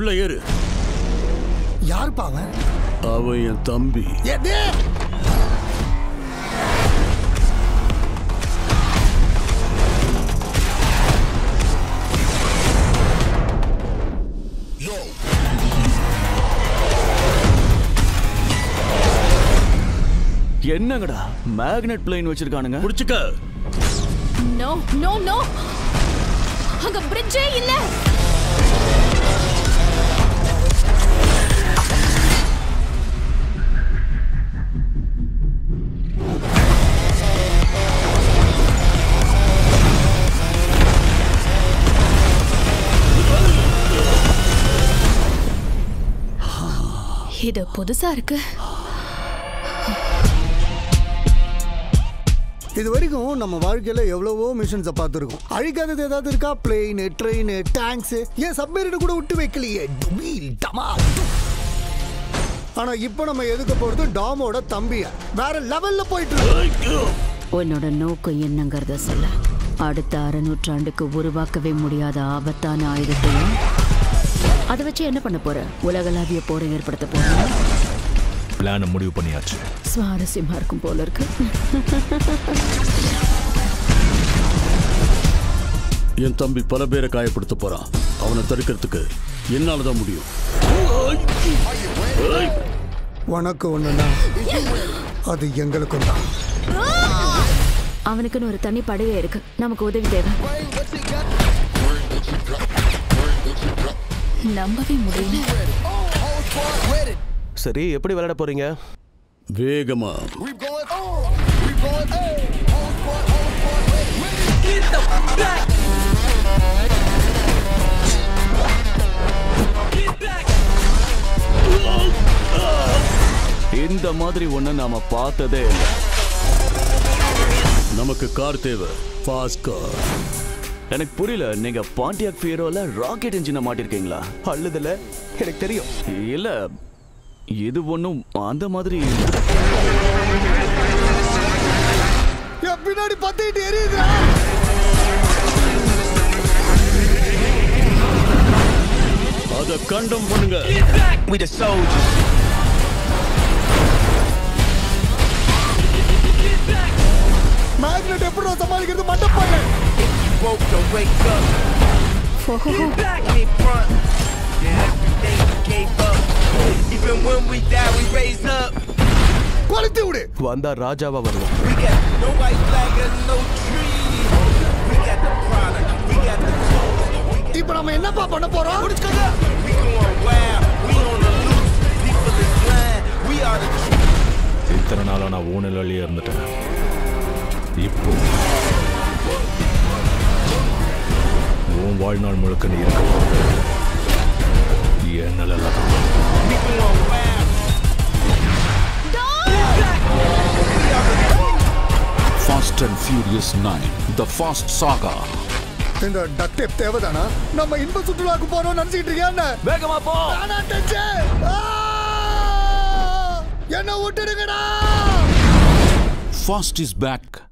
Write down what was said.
உள்ள ஏறு யார் பாவன் அவன் என் தம்பி எது என்னங்கடா மேக்னெட் பிளேன் வச்சிருக்கானுங்க புடிச்சுக்க நோ நோ நோ அங்க பிரிட்ஜே இல்ல இது புதுசா இருக்கு இது வரைக்கும் நம்ம வாழ்க்கையில எவ்வளவோ மிஷன்ஸை பார்த்துருக்கோம் அழிக்காதது ஏதாவது இருக்கா பிளெயின் ட்ரெயின் டேங்க்ஸ் ஏன் சப்மரீனை கூட விட்டு வைக்கலையே டுமீல் டமால் ஆனா இப்போ நம்ம எதுக்க போறது டாமோட தம்பிய வேற லெவல்ல போயிட்டு இருக்கு உன்னோட நோக்கம் என்னங்கிறத சொல்ல அடுத்த அரைநூற்றாண்டுக்கு உருவாக்கவே முடியாத ஆபத்தான ஆயுதத்தையும் அதை வச்சு என்ன பண்ண போற உலகளாவிய போரை ஏற்படுத்த போற பிளானை முடிவு பண்ணியாச்சு சுவாரஸ்யமா இருக்கும் போல இருக்கு என் தம்பி பல பேரை காயப்படுத்த போறான் அவனை தடுக்கிறதுக்கு என்னால தான் முடியும் உனக்கு ஒண்ணுன்னா அது எங்களுக்கும் தான் அவனுக்குன்னு ஒரு தனி படையே இருக்கு நமக்கு உதவி தேவை நம்பவே முடியல சரி எப்படி விளையாட போறீங்க வேகமா இந்த மாதிரி ஒண்ணு நாம பார்த்ததே இல்லை நமக்கு கார் தேவை ஃபாஸ்ட் கார் எனக்கு புரியல நீங்க பாண்டியாக் ஃபியரோல ராக்கெட் இன்ஜினை மாட்டிருக்கீங்களா அள்ளுதுல எனக்கு தெரியும் இல்ல இது ஒண்ணும் அந்த மாதிரி இல்ல. என் பின்னாடி பத்திட்டு எரியுதுடா அத கண்டம் பண்ணுங்க We the soldiers. மேக்னெட் எப்படி சமாளிக்கிறது மண்டப்பாங்க Woke to wake up. Get back in front. Yeah, every day we gave up. Even when we die, we raise up. கொளுத்தி விடு வந்தா ராஜாவா வருவோம் We got no white flag and no tree. We got the product. We got the tools. We got இப்போ நம்ம என்னப்பா பண்ண போறோம் We going wild. We on the loose. People is blind. We are the truth. இத்தனை நாளா நான் ஊழலியே இருந்துட்டேன் இப்போ உன் வாழ்நாள் முழுக்க நீ இருக்க போறது என் நிழல்ல தான். We going wild. Fast and Furious 9 The Fast Saga. இந்த டக் டேப் தேவைதானா நம்ம இன்ப சுற்றுலாக்கு போறோம் நினைச்சிட்டு இருக்கியா வேகமா போ ஆனா டச்சு என்ன விட்டுடுங்கடா Fast is back